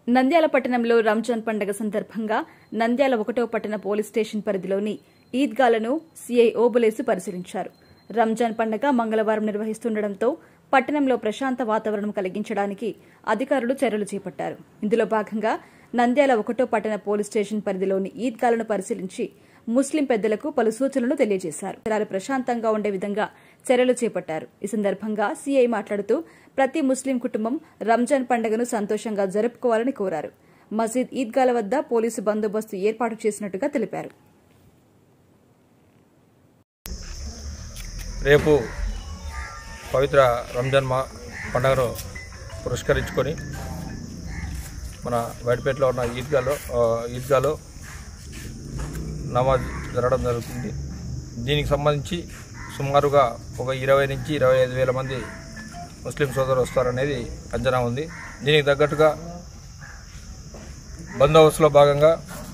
నంద్యాల పట్టణంలో రంజాన్ పండగ సందర్భంగా నంద్యాల ఒకటో పట్టణ పోలీస్ స్టేషన్ పరిధిలోని ఈద్గాలను సీఐ ఓబులేసు పరిశీలించారు రంజాన్ పండగ మంగళవారం నిర్వహిస్తుండటంతో పట్టణంలో ప్రశాంత వాతావరణం కలిగించడానికి అధికారులు చర్యలు చేపట్టారు ఇందులో భాగంగా నంద్యాల ఒకటో పట్టణ పోలీస్ స్టేషన్ పరిధిలోని ఈద్గాలను పరిశీలించి ముస్లిం పెద్దలకు పలు సూచనలు తెలియజేశారు జనాలు ప్రశాంతంగా ఉండే విధంగా చర్యలు చేపట్టారు ఈ సందర్భంగా సీఐ మాట్లాడుతూ ప్రతి ముస్లిం కుటుంబం రంజాన్ పండుగను సంతోషంగా జరుపుకోవాలని కోరారు మసీద్ ఈద్గాల వద్ద పోలీసు బందోబస్తు ఏర్పాటు చేసినట్టుగా తెలిపారు రేపు పవిత్ర రంజాన్ మా పండుగను పురస్కరించుకొని మన వైడ్పేటలో ఉన్న ఈద్గాలో ఆ, ఈద్గాలో నమాజ్ జరగడం జరుగుతుంది దీనికి సంబంధించి సుమారుగా ఒక ఇరవై నుంచి ఇరవై ఐదు వేల మంది ముస్లిం సోదరులు వస్తారనేది అంచనా ఉంది దీనికి తగ్గట్టుగా బందోబస్తులో భాగంగా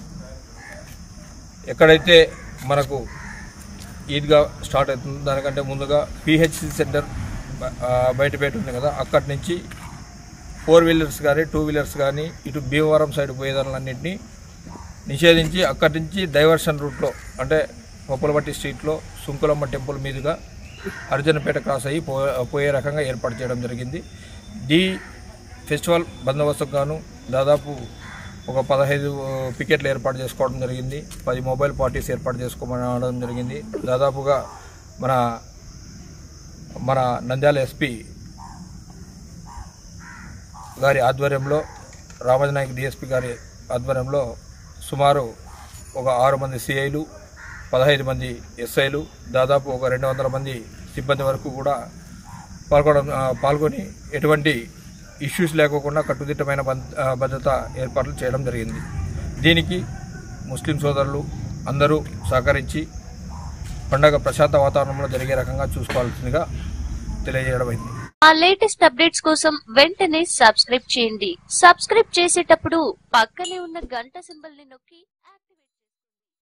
ఎక్కడైతే మనకు ఈద్గా స్టార్ట్ అవుతుంది దానికంటే ముందుగా పిహెచ్సి సెంటర్ ఆ, బయటపేట ఉంది కదా అక్కడి నుంచి ఫోర్ వీలర్స్ కానీ టూ వీలర్స్ కానీ ఇటు భీమవరం సైడ్ పోయేదాన్లన్నింటినీ నిషేధించి అక్కడి నుంచి డైవర్షన్ రూట్లో అంటే పొప్పలపట్టి స్ట్రీట్లో సుంకులమ్మ టెంపుల్ మీదుగా అర్జునపేట క్రాస్ అయ్యి పో పోయే రకంగా ఏర్పాటు చేయడం జరిగింది ఈ ఫెస్టివల్ బందోబస్తుకు గాను దాదాపు ఒక పదహైదు పికెట్లు ఏర్పాటు చేసుకోవడం జరిగింది పది మొబైల్ పార్టీస్ ఏర్పాటు చేసుకోమనడం జరిగింది దాదాపుగా మన మన నంద్యాల ఎస్పీ గారి ఆధ్వర్యంలో రామజనాయక్ డిఎస్పీ గారి ఆధ్వర్యంలో సుమారు ఒక ఆరు మంది సిఐలు పదహైదు మంది ఎస్ఐలు దాదాపు ఒక రెండు వందల మంది సిబ్బంది వరకు కూడా పాల్గొనడం ఆ, పాల్గొని ఎటువంటి ఇష్యూస్ లేకోకుండా కట్టుదిట్టమైన బం- ఆ, భద్రత ఏర్పాట్లు చేయడం జరిగింది దీనికి ముస్లిం సోదరులు అందరూ సహకరించి పండగ ప్రశాంత వాతావరణంలో జరిగే రకంగా చూసుకోవాల్సిందిగా తెలియజేయడం అయింది ఆ లేటెస్ట్ అప్డేట్స్ కోసం వెంటనే సబ్స్క్రైబ్ చేయండి సబ్స్క్రైబ్ చేసేటప్పుడు పక్కనే ఉన్న గంట సింబల్ ని నొక్కి